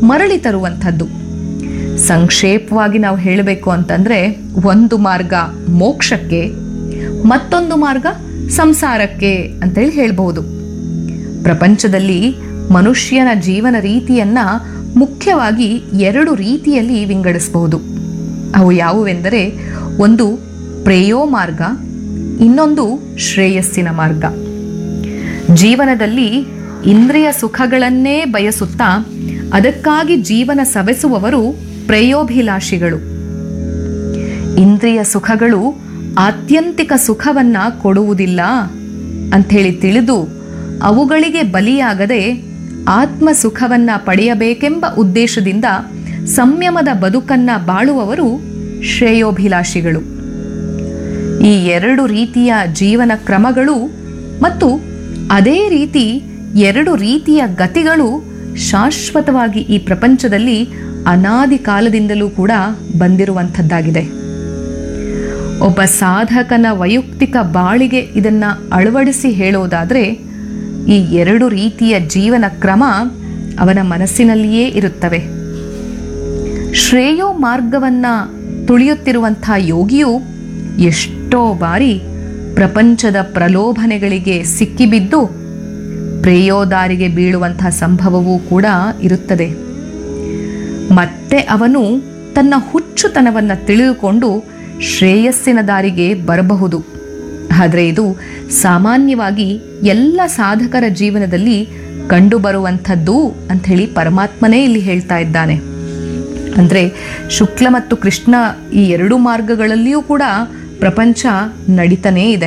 ಮರಳಿ ತರುವಂಥದ್ದು ಸಂಕ್ಷೇಪವಾಗಿ ನಾವು ಹೇಳಬೇಕು ಅಂತಂದ್ರೆ ಒಂದು ಮಾರ್ಗ ಮೋಕ್ಷಕ್ಕೆ ಮತ್ತೊಂದು ಮಾರ್ಗ ಸಂಸಾರಕ್ಕೆ ಅಂತೇಳಿ ಹೇಳ್ಬಹುದು ಪ್ರಪಂಚದಲ್ಲಿ ಮನುಷ್ಯನ ಜೀವನ ರೀತಿಯನ್ನ ಮುಖ್ಯವಾಗಿ ಎರಡು ರೀತಿಯಲ್ಲಿ ವಿಂಗಡಿಸಬಹುದು ಅವು ಯಾವುವೆಂದರೆ ಒಂದು ಪ್ರೇಯೋ ಮಾರ್ಗ ಇನ್ನೊಂದು ಶ್ರೇಯಸ್ಸಿನ ಮಾರ್ಗ ಜೀವನದಲ್ಲಿ ಇಂದ್ರಿಯ ಸುಖಗಳನ್ನೇ ಬಯಸುತ್ತಾ ಅದಕ್ಕಾಗಿ ಜೀವನ ಸವೆಸುವವರು ಪ್ರೇಯೋಭಿಲಾಷಿಗಳು ಇಂದ್ರಿಯ ಸುಖಗಳು ಆತ್ಯಂತಿಕ ಸುಖವನ್ನ ಕೊಡುವುದಿಲ್ಲ ಅಂಥೇಳಿ ತಿಳಿದು ಅವುಗಳಿಗೆ ಬಲಿಯಾಗದೆ ಆತ್ಮ ಸುಖವನ್ನ ಪಡೆಯಬೇಕೆಂಬ ಉದ್ದೇಶದಿಂದ ಸಂಯಮದ ಬದುಕನ್ನ ಬಾಳುವವರು ಶ್ರೇಯೋಭಿಲಾಷಿಗಳು ಈ ಎರಡು ರೀತಿಯ ಜೀವನ ಕ್ರಮಗಳು ಮತ್ತು ಅದೇ ರೀತಿ ಎರಡು ರೀತಿಯ ಗತಿಗಳು ಶಾಶ್ವತವಾಗಿ ಈ ಪ್ರಪಂಚದಲ್ಲಿ ಅನಾದಿ ಕಾಲದಿಂದಲೂ ಕೂಡ ಬಂದಿರುವಂಥದ್ದಾಗಿದೆ ಒಬ್ಬ ಸಾಧಕನ ವೈಯಕ್ತಿಕ ಬಾಳಿಗೆ ಇದನ್ನ ಅಳವಡಿಸಿ ಹೇಳೋದಾದ್ರೆ ಈ ಎರಡು ರೀತಿಯ ಜೀವನ ಕ್ರಮ ಅವನ ಮನಸ್ಸಿನಲ್ಲಿಯೇ ಇರುತ್ತವೆ ಶ್ರೇಯೋ ಮಾರ್ಗವನ್ನ ತುಳಿಯುತ್ತಿರುವಂಥ ಯೋಗಿಯು ಎಷ್ಟೋ ಬಾರಿ ಪ್ರಪಂಚದ ಪ್ರಲೋಭನೆಗಳಿಗೆ ಸಿಕ್ಕಿಬಿದ್ದು ಪ್ರೇಯೋದಾರಿಗೆ ಬೀಳುವಂತಹ ಸಂಭವವೂ ಕೂಡ ಇರುತ್ತದೆ ಮತ್ತೆ ಅವನು ತನ್ನ ಹುಚ್ಚುತನವನ್ನು ತಿಳಿದುಕೊಂಡು ಶ್ರೇಯಸ್ಸಿನ ದಾರಿಗೆ ಬರಬಹುದು ಆದರೆ ಇದು ಸಾಮಾನ್ಯವಾಗಿ ಎಲ್ಲ ಸಾಧಕರ ಜೀವನದಲ್ಲಿ ಕಂಡುಬರುವಂಥದ್ದು ಅಂಥೇಳಿ ಪರಮಾತ್ಮನೇ ಇಲ್ಲಿ ಹೇಳ್ತಾ ಇದ್ದಾನೆ ಅಂದರೆ ಶುಕ್ಲ ಮತ್ತು ಕೃಷ್ಣ ಈ ಎರಡು ಮಾರ್ಗಗಳಲ್ಲಿಯೂ ಕೂಡ ಪ್ರಪಂಚ ನಡೀತಾನೇ ಇದೆ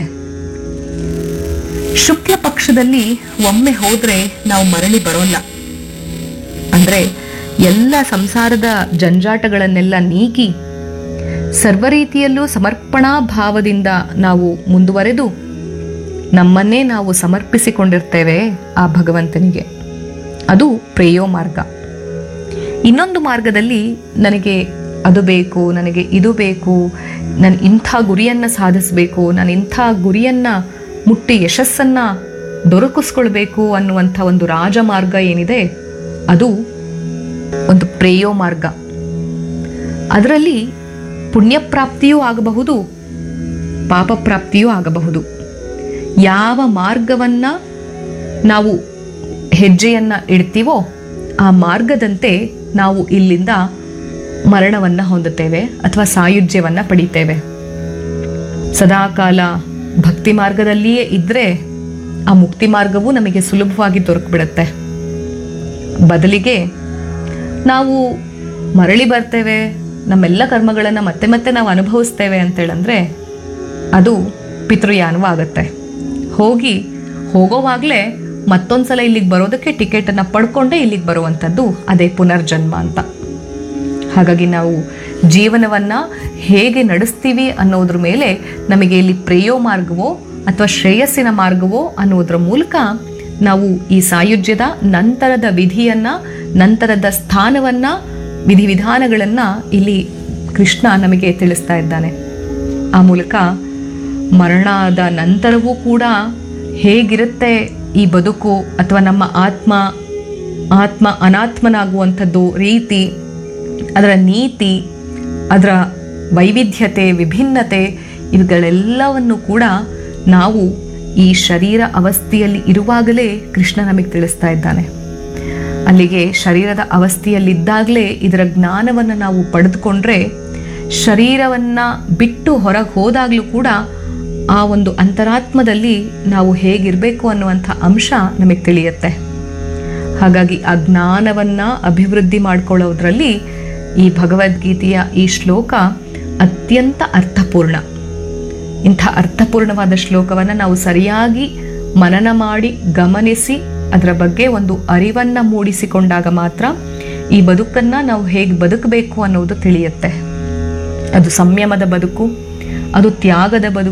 ಶುಕ್ಲ ಪಕ್ಷದಲ್ಲಿ ಒಮ್ಮೆ ಹೋದ್ರೆ ನಾವು ಮರಳಿ ಬರೋಲ್ಲ ಅಂದ್ರೆ ಎಲ್ಲ ಸಂಸಾರದ ಜಂಜಾಟಗಳನ್ನೆಲ್ಲ ನೀಗಿ ಸರ್ವ ರೀತಿಯಲ್ಲೂ ಸಮರ್ಪಣಾ ಭಾವದಿಂದ ನಾವು ಮುಂದುವರೆದು ನಮ್ಮನ್ನೇ ನಾವು ಸಮರ್ಪಿಸಿಕೊಂಡಿರ್ತೇವೆ ಆ ಭಗವಂತನಿಗೆ ಅದು ಪ್ರೇಯೋ ಮಾರ್ಗ ಇನ್ನೊಂದು ಮಾರ್ಗದಲ್ಲಿ ನನಗೆ ಅದು ಬೇಕು ನನಗೆ ಇದು ಬೇಕು ನಾನು ಇಂಥ ಗುರಿಯನ್ನು ಸಾಧಿಸಬೇಕು ನಾನು ಇಂಥ ಗುರಿಯನ್ನು ಮುಟ್ಟಿ ಯಶಸ್ಸನ್ನು ದೊರಕಿಸ್ಕೊಳ್ಬೇಕು ಅನ್ನುವಂಥ ಒಂದು ರಾಜಮಾರ್ಗ ಏನಿದೆ ಅದು ಒಂದು ಪ್ರೇಯೋ ಮಾರ್ಗ ಅದರಲ್ಲಿ ಪುಣ್ಯಪ್ರಾಪ್ತಿಯೂ ಆಗಬಹುದು ಪಾಪ ಪ್ರಾಪ್ತಿಯೂ ಆಗಬಹುದು ಯಾವ ಮಾರ್ಗವನ್ನ ನಾವು ಹೆಜ್ಜೆಯನ್ನ ಇಡ್ತೀವೋ ಆ ಮಾರ್ಗದಂತೆ ನಾವು ಇಲ್ಲಿಂದ ಮರಣವನ್ನ ಹೊಂದುತ್ತೇವೆ ಅಥವಾ ಸಾಯುಜ್ಯವನ್ನ ಪಡಿತೇವೆ ಸದಾಕಾಲ ಭಕ್ತಿ ಮಾರ್ಗದಲ್ಲಿಯೇ ಇದ್ರೆ ಆ ಮುಕ್ತಿ ಮಾರ್ಗವೂ ನಮಗೆ ಸುಲಭವಾಗಿ ದೊರಕಿಬಿಡುತ್ತೆ ಬದಲಿಗೆ ನಾವು ಮರಳಿ ಬರ್ತೇವೆ ನಮ್ಮೆಲ್ಲ ಕರ್ಮಗಳನ್ನು ಮತ್ತೆ ಮತ್ತೆ ನಾವು ಅನುಭವಿಸ್ತೇವೆ ಅಂತೇಳಂದ್ರೆ ಅದು ಪಿತೃಯಾನವೂ ಆಗುತ್ತೆ ಹೋಗಿ ಹೋಗೋವಾಗಲೇ ಮತ್ತೊಂದ್ಸಲ ಇಲ್ಲಿಗೆ ಬರೋದಕ್ಕೆ ಟಿಕೆಟನ್ನು ಪಡ್ಕೊಂಡೇ ಇಲ್ಲಿಗೆ ಬರುವಂಥದ್ದು ಅದೇ ಪುನರ್ಜನ್ಮ ಅಂತ ಹಾಗಾಗಿ ನಾವು ಜೀವನವನ್ನ ಹೇಗೆ ನಡೆಸ್ತೀವಿ ಅನ್ನೋದ್ರ ಮೇಲೆ ನಮಗೆ ಇಲ್ಲಿ ಪ್ರೇಯೋ ಮಾರ್ಗವೋ ಅಥವಾ ಶ್ರೇಯಸ್ಸಿನ ಮಾರ್ಗವೋ ಅನ್ನೋದ್ರ ಮೂಲಕ ನಾವು ಈ ಸಾಯುಜ್ಯದ ನಂತರದ ವಿಧಿಯನ್ನ ನಂತರದ ಸ್ಥಾನವನ್ನ ವಿಧಿವಿಧಾನಗಳನ್ನ ಇಲ್ಲಿ ಕೃಷ್ಣ ನಮಗೆ ತಿಳಿಸ್ತಾ ಇದ್ದಾನೆ ಆ ಮೂಲಕ ಮರಣದ ನಂತರವೂ ಕೂಡ ಹೇಗಿರುತ್ತೆ ಈ ಬದುಕು ಅಥವಾ ನಮ್ಮ ಆತ್ಮ ಆತ್ಮ ಅನಾತ್ಮನಾಗುವಂಥದ್ದು ರೀತಿ ಅದರ ನೀತಿ ಅದರ ವೈವಿಧ್ಯತೆ ವಿಭಿನ್ನತೆ ಇವುಗಳೆಲ್ಲವನ್ನು ಕೂಡ ನಾವು ಈ ಶರೀರ ಅವಸ್ಥೆಯಲ್ಲಿ ಇರುವಾಗಲೇ ಕೃಷ್ಣ ನಮಗೆ ತಿಳಿಸ್ತಾ ಇದ್ದಾನೆ ಅಲ್ಲಿಗೆ ಶರೀರದ ಅವಸ್ಥೆಯಲ್ಲಿದ್ದಾಗಲೇ ಇದರ ಜ್ಞಾನವನ್ನು ನಾವು ಪಡೆದುಕೊಂಡ್ರೆ ಶರೀರವನ್ನ ಬಿಟ್ಟು ಹೊರಗೆ ಹೋದಾಗಲೂ ಕೂಡ ಆ ಒಂದು ಅಂತರಾತ್ಮದಲ್ಲಿ ನಾವು ಹೇಗಿರಬೇಕು ಅನ್ನುವಂಥ ಅಂಶ ನಮಗೆ ತಿಳಿಯುತ್ತೆ ಹಾಗಾಗಿ ಆ ಜ್ಞಾನವನ್ನ ಅಭಿವೃದ್ಧಿ ಮಾಡ್ಕೊಳ್ಳೋದ್ರಲ್ಲಿ ಈ ಭಗವದ್ಗೀತೆಯ ಈ ಶ್ಲೋಕ ಅತ್ಯಂತ ಅರ್ಥಪೂರ್ಣ ಇಂಥ ಅರ್ಥಪೂರ್ಣವಾದ ಶ್ಲೋಕವನ್ನು ನಾವು ಸರಿಯಾಗಿ ಮನನ ಮಾಡಿ ಗಮನಿಸಿ ಅದರ ಬಗ್ಗೆ ಒಂದು ಅರಿವನ್ನ ಮೂಡಿಸಿಕೊಂಡಾಗ ಮಾತ್ರ ಈ ಬದುಕನ್ನ ನಾವು ಹೇಗೆ ಬದುಕಬೇಕು ಅನ್ನೋದು ತಿಳಿಯುತ್ತೆ ಅದು ಸಂಯಮದ ಬದುಕು ಅದು ತ್ಯಾಗದ ಬದುಕು